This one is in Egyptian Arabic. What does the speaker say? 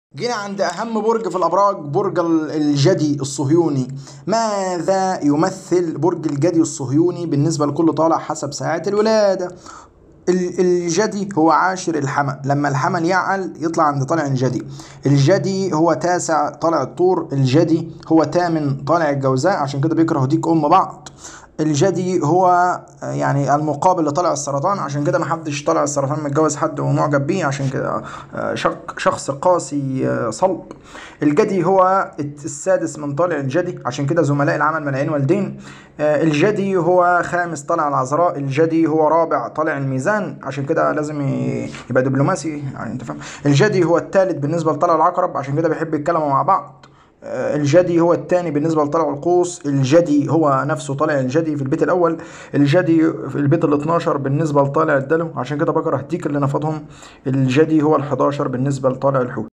جينا عند أهم برج في الأبراج برج ال- الجدي الصهيوني ماذا يمثل برج الجدي الصهيوني بالنسبة لكل طالع حسب ساعات الولادة ال- الجدي هو عاشر الحمل لما الحمل يعل يطلع عند طالع الجدي الجدي هو تاسع طالع الطور الجدي هو تامن طالع الجوزاء عشان كده بيكرهوا ديك أم بعض الجدي هو آه، يعني المقابل لطلع السرطان عشان كده محدش طلع السرطان متجوز حد ومعجب بيه عشان كده آه، شق شخص قاسي آه، صلب الجدي هو الت- السادس من طالع الجدي عشان كده زملاء العمل ملايين والدين آه، الجدي هو خامس طالع العذراء الجدي هو رابع طالع الميزان عشان كده لازم ي- يبقى دبلوماسي يعني انت فاهم الجدي هو الثالث بالنسبه لطلع العقرب عشان كده بيحب يتكلموا مع بعض آه، الجدي هو الثاني بالنسبه لطلع القوس الجدي هو نفسه طالع الجدي في البيت الاول الجدي في البيت ال 12 بالنسبه لطالع الدلو عشان كده بكره ديك اللي نفضهم الجدي هو ال 11 بالنسبه لطالع الحوت